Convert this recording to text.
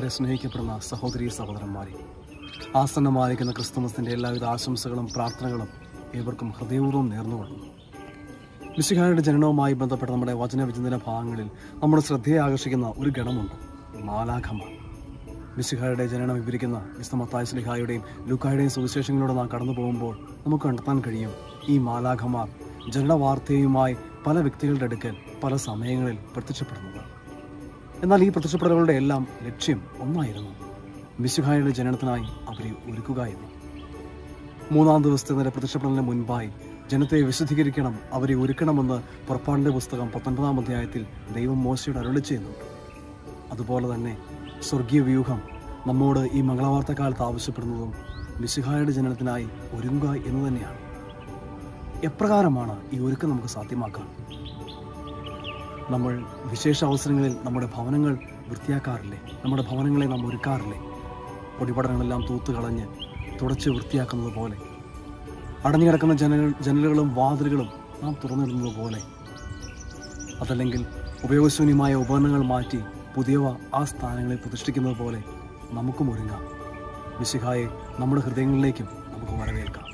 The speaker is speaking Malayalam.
ഏറെ സ്നേഹിക്കപ്പെടുന്ന സഹോദരി സഹോദരന്മാരെ ആസന്നമായിരിക്കുന്ന ക്രിസ്തുമസിൻ്റെ എല്ലാവിധ ആശംസകളും പ്രാർത്ഥനകളും ഏവർക്കും ഹൃദയപൂർവ്വം നേർന്നുകൊള്ളുന്നു മിശിഹായുടെ ജനനവുമായി ബന്ധപ്പെട്ട നമ്മുടെ വചനവിചിന്തന ഭാഗങ്ങളിൽ നമ്മുടെ ശ്രദ്ധയെ ആകർഷിക്കുന്ന ഒരു ഗണമുണ്ട് മാലാഖമാർ മിശിഹായുടെ ജനനം വിവരിക്കുന്ന വിസ്തമത്തായ സ്ലിഹായുടെയും ലൂക്കായുടെയും സുവിശേഷങ്ങളിലൂടെ നാം കടന്നു പോകുമ്പോൾ നമുക്ക് കണ്ടെത്താൻ കഴിയും ഈ മാലാഖമാർ ജനനവാർത്തയുമായി പല വ്യക്തികളുടെ അടുക്കൽ പല സമയങ്ങളിൽ പ്രത്യക്ഷപ്പെടുന്നത് എന്നാൽ ഈ പ്രത്യക്ഷപ്പെടലുകളുടെ എല്ലാം ലക്ഷ്യം ഒന്നായിരുന്നു മിശിഹായുടെ ജനനത്തിനായി അവരെ ഒരുക്കുക എന്ന് മൂന്നാം ദിവസത്തെ നേരെ പ്രത്യക്ഷപ്പെടലിന് മുൻപായി ജനത്തെ വിശദീകരിക്കണം അവരെ ഒരുക്കണമെന്ന് പുറപ്പാടിന്റെ പുസ്തകം പത്തൊൻപതാം അധ്യായത്തിൽ ദൈവം മോശയുടെ അരുളി ചെയ്യുന്നുണ്ട് അതുപോലെ തന്നെ സ്വർഗീയ വ്യൂഹം നമ്മോട് ഈ മംഗളവാർത്ത കാലത്ത് ആവശ്യപ്പെടുന്നതും മിശിഹായുടെ ജനനത്തിനായി ഒരുങ്ങുക എന്ന് തന്നെയാണ് എപ്രകാരമാണ് ഈ ഒരുക്കം നമുക്ക് സാധ്യമാക്കാൻ നമ്മൾ വിശേഷ അവസരങ്ങളിൽ നമ്മുടെ ഭവനങ്ങൾ വൃത്തിയാക്കാറില്ലേ നമ്മുടെ ഭവനങ്ങളെ നാം ഒരുക്കാറില്ലേ പൊടിപടങ്ങളെല്ലാം തൂത്ത് കളഞ്ഞ് തുടച്ച് വൃത്തിയാക്കുന്നത് പോലെ അടഞ്ഞു കിടക്കുന്ന ജനൽ ജനലുകളും വാതിലുകളും നാം തുറന്നിടുന്നത് പോലെ അതല്ലെങ്കിൽ ഉപയോഗശൂന്യമായ ഉപകരണങ്ങൾ മാറ്റി പുതിയവ ആ സ്ഥാനങ്ങളിൽ പ്രതിഷ്ഠിക്കുന്നത് പോലെ നമുക്കും ഒരുങ്ങാം മിശിഹായെ നമ്മുടെ ഹൃദയങ്ങളിലേക്കും നമുക്ക് വരവേൽക്കാം